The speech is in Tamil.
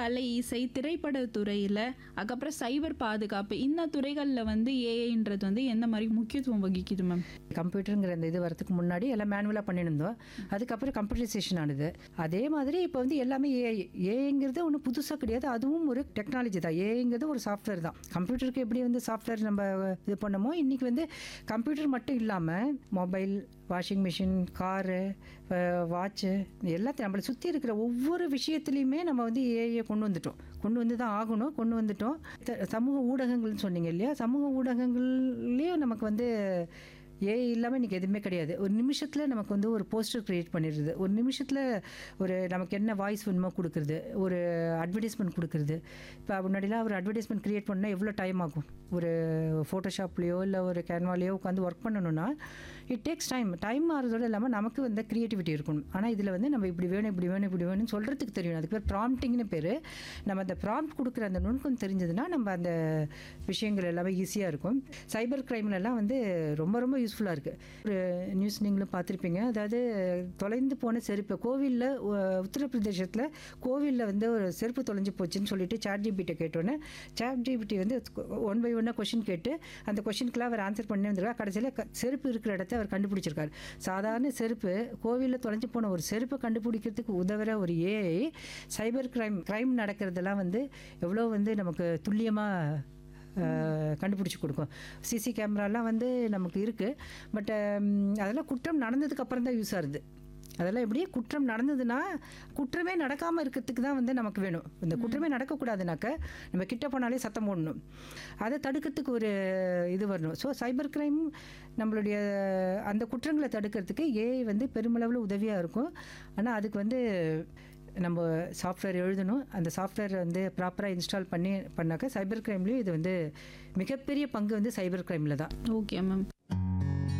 கலை இசை திரைப்பட துறையில் அதுக்கப்புறம் சைபர் பாதுகாப்பு இந்த துறைகளில் வந்து ஏஐன்றது வந்து எந்த மாதிரி முக்கியத்துவம் வகிக்குது மேம் கம்ப்யூட்டருங்கிற அந்த இது வரதுக்கு முன்னாடி எல்லாம் மேனுவலாக பண்ணியிருந்தோம் அதுக்கப்புறம் கம்ப்யூட்டரைசேஷன் ஆனது அதே மாதிரி இப்போ வந்து எல்லாமே ஏஐ ஏஐங்கிறது ஒன்றும் புதுசாக கிடையாது அதுவும் ஒரு டெக்னாலஜி தான் ஏஐங்கிறது ஒரு சாஃப்ட்வேர் தான் கம்ப்யூட்டருக்கு எப்படி வந்து சாஃப்ட்வேர் நம்ம இது பண்ணமோ இன்றைக்கி வந்து கம்ப்யூட்டர் மட்டும் இல்லாமல் mobile washing machine car watch எல்லாத்தையும் நம்மளை சுற்றி இருக்கிற ஒவ்வொரு விஷயத்துலையுமே நம்ம வந்து ஏஐயை கொண்டு வந்துட்டோம் கொண்டு வந்து தான் ஆகணும் கொண்டு வந்துட்டோம் த- சமூக ஊடகங்கள்னு சொன்னீங்க இல்லையா சமூக ஊடகங்கள்லேயும் நமக்கு வந்து ஏஐ இல்லாமல் இன்றைக்கி எதுவுமே கிடையாது ஒரு நிமிஷத்தில் நமக்கு வந்து ஒரு போஸ்டர் க்ரியேட் பண்ணிடுது ஒரு நிமிஷத்தில் ஒரு நமக்கு என்ன வாய்ஸ் வேணுமோ கொடுக்குறது ஒரு அட்வர்டைஸ்மெண்ட் கொடுக்குறது இப்போ முன்னாடிலாம் ஒரு அட்வர்டைஸ்மெண்ட் க்ரியேட் பண்ணால் எவ்வளோ டைம் ஆகும் ஒரு ஃபோட்டோஷாப்லேயோ இல்லை ஒரு கேன்வாலேயோ உட்காந்து ஒர்க் பண்ணணும்னா இட் டேக்ஸ் டைம் டைம் ஆகிறதோடு இல்லாமல் நமக்கு வந்து க்ரியேட்டிவிட்டி இருக்கணும் ஆனால் இதில் வந்து நம்ம இப்படி வேணும் இப்படி வேணும் இப்படி வேணும்னு சொல்கிறதுக்கு தெரியும் அதுக்கு பேர் ப்ராம்ப்டிங்னு பேர் நம்ம அந்த ப்ராம்ப்ட் கொடுக்குற அந்த நுணுக்கம் தெரிஞ்சதுன்னா நம்ம அந்த விஷயங்கள் எல்லாமே ஈஸியாக இருக்கும் சைபர் கிரைம்லலாம் வந்து ரொம்ப ரொம்ப யூஸ்ஃபுல்லாக இருக்குது ஒரு நியூஸ் நீங்களும் பார்த்துருப்பீங்க அதாவது தொலைந்து போன செருப்பு கோவிலில் உத்தரப்பிரதேசத்தில் கோவிலில் வந்து ஒரு செருப்பு தொலைஞ்சு போச்சுன்னு சொல்லிட்டு சாட் ஜிபிட்ட கேட்டோன்னே சாட் ஜிபிடி வந்து ஒன் பை ஒன்னாக கொஷின் கேட்டு அந்த கொஷினுக்குலாம் அவர் ஆன்சர் பண்ணி வந்திருக்கார் கடைசியில் க- செருப்பு இருக்கிற இடத்த அவர் கண்டுபிடிச்சிருக்காரு சாதாரண செருப்பு கோவிலில் தொலைஞ்சு போன ஒரு செருப்பை கண்டுபிடிக்கிறதுக்கு உதவுற ஒரு ஏஐ சைபர் கிரைம் கிரைம் நடக்கிறதெல்லாம் வந்து எவ்வளோ வந்து நமக்கு துல்லியமாக கண்டுபிடிச்சி கொடுக்கும் சிசி கேமராலாம் வந்து நமக்கு இருக்குது பட் அதெல்லாம் குற்றம் நடந்ததுக்கு அப்புறம் தான் யூஸ் ஆகுது அதெல்லாம் எப்படி குற்றம் நடந்ததுன்னா குற்றமே நடக்காமல் இருக்கிறதுக்கு தான் வந்து நமக்கு வேணும் இந்த குற்றமே நடக்கக்கூடாதுனாக்க நம்ம கிட்ட போனாலே சத்தம் போடணும் அதை தடுக்கிறதுக்கு ஒரு இது வரணும் ஸோ சைபர் கிரைம் நம்மளுடைய அந்த குற்றங்களை தடுக்கிறதுக்கு ஏஐ வந்து பெருமளவில் உதவியாக இருக்கும் ஆனால் அதுக்கு வந்து நம்ம சாஃப்ட்வேர் எழுதணும் அந்த சாஃப்ட்வேர் வந்து ப்ராப்பராக இன்ஸ்டால் பண்ணி பண்ணாக்க சைபர் கிரைம்லேயும் இது வந்து மிகப்பெரிய பங்கு வந்து சைபர் கிரைமில் தான் ஓகே மேம்